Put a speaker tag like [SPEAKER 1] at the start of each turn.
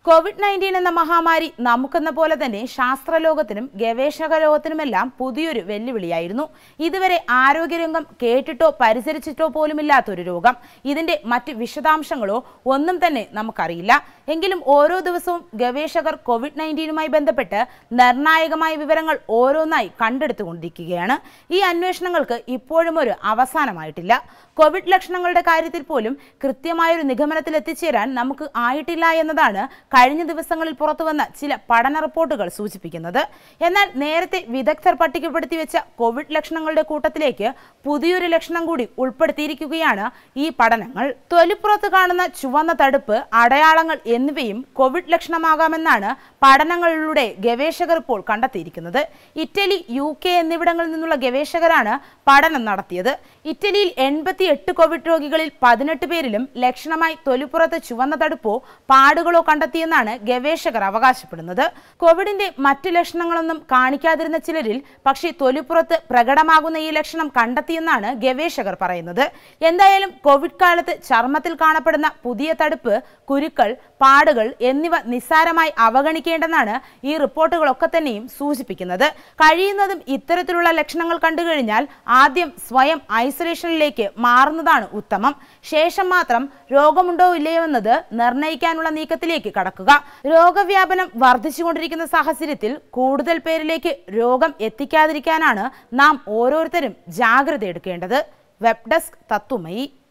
[SPEAKER 1] Covid nineteen എന്ന മഹാമാരി നമുക്കെന്ന പോലെ തന്നെ ശാസ്ത്രലോകത്തിനും ഗവേഷക ലോകത്തിനുമെല്ലാം പുതിയൊരു വെല്ലുവിളിയായിരുന്നു ഇതുവരെ ആരോഗ്യരംഗം കേട്ടിട്ടോ പരിചരിച്ചിട്ടോ പോലുമില്ലാത്തൊരു രോഗം ഇതിന്റെ മറ്റ് വിശദാംശങ്ങളോ ഒന്നും തന്നെ നമുക്കറിയില്ല എങ്കിലും ഓരോ ദിവസവും ഗവേഷകർ കോവിഡ് നയൻറ്റീനുമായി ബന്ധപ്പെട്ട് നിർണായകമായ വിവരങ്ങൾ ഓരോന്നായി കണ്ടെടുത്തുകൊണ്ടിരിക്കുകയാണ് ഈ അന്വേഷണങ്ങൾക്ക് ഇപ്പോഴും ഒരു അവസാനമായിട്ടില്ല കോവിഡ് ലക്ഷണങ്ങളുടെ കാര്യത്തിൽ പോലും കൃത്യമായൊരു നിഗമനത്തിൽ എത്തിച്ചേരാൻ നമുക്ക് ആയിട്ടില്ല എന്നതാണ് കഴിഞ്ഞ ദിവസങ്ങളിൽ പുറത്തുവന്ന ചില പഠന റിപ്പോർട്ടുകൾ സൂചിപ്പിക്കുന്നത് എന്നാൽ നേരത്തെ വിദഗ്ധർ പട്ടികപ്പെടുത്തി വെച്ച കോവിഡ് ലക്ഷണങ്ങളുടെ കൂട്ടത്തിലേക്ക് പുതിയൊരു ലക്ഷണം കൂടി ഉൾപ്പെടുത്തിയിരിക്കുകയാണ് ഈ പഠനങ്ങൾ തൊലിപ്പുറത്ത് കാണുന്ന ചുവന്ന തടുപ്പ് അടയാളങ്ങൾ എന്നിവയും കോവിഡ് ലക്ഷണമാകാമെന്നാണ് പഠനങ്ങളിലൂടെ ഗവേഷകർ ഇപ്പോൾ കണ്ടെത്തിയിരിക്കുന്നത് ഇറ്റലി യു കെ എന്നിവിടങ്ങളിൽ നിന്നുള്ള ഗവേഷകരാണ് പഠനം നടത്തിയത് ഇറ്റലിയിൽ എൺപത്തി എട്ട് കോവിഡ് രോഗികളിൽ പതിനെട്ട് പേരിലും ലക്ഷണമായി തൊലിപ്പുറത്ത് ചുവന്ന തടുപ്പോ പാടുകളോ കണ്ടെത്തിയെന്നാണ് ഗവേഷകർ അവകാശപ്പെടുന്നത് കോവിഡിന്റെ മറ്റു ലക്ഷണങ്ങളൊന്നും കാണിക്കാതിരുന്ന ചിലരിൽ പക്ഷേ തൊലിപ്പുറത്ത് പ്രകടമാകുന്ന ഈ ലക്ഷണം കണ്ടെത്തിയെന്നാണ് ഗവേഷകർ പറയുന്നത് എന്തായാലും കോവിഡ് കാലത്ത് ചർമ്മത്തിൽ കാണപ്പെടുന്ന പുതിയ തടുപ്പ് കുരുക്കൾ പാടുകൾ എന്നിവ നിസ്സാരമായി അവഗണിക്കേണ്ടെന്നാണ് ഈ റിപ്പോർട്ടുകളൊക്കെ തന്നെയും സൂചിപ്പിക്കുന്നത് കഴിയുന്നതും ഇത്തരത്തിലുള്ള ലക്ഷണങ്ങൾ കണ്ടുകഴിഞ്ഞാൽ ആദ്യം സ്വയം ഐസൊലേഷനിലേക്ക് മാറുന്നതാണ് ഉത്തമം ശേഷം മാത്രം രോഗമുണ്ടോ ഇല്ലയോ എന്നത് നിർണ്ണയിക്കാനുള്ള നീക്കത്തിലേക്ക് കടക്കുക രോഗവ്യാപനം വർദ്ധിച്ചുകൊണ്ടിരിക്കുന്ന സാഹചര്യത്തിൽ കൂടുതൽ പേരിലേക്ക് രോഗം എത്തിക്കാതിരിക്കാനാണ് നാം ഓരോരുത്തരും ജാഗ്രത എടുക്കേണ്ടത് വെബ് ഡെസ്ക് തത്തുമയി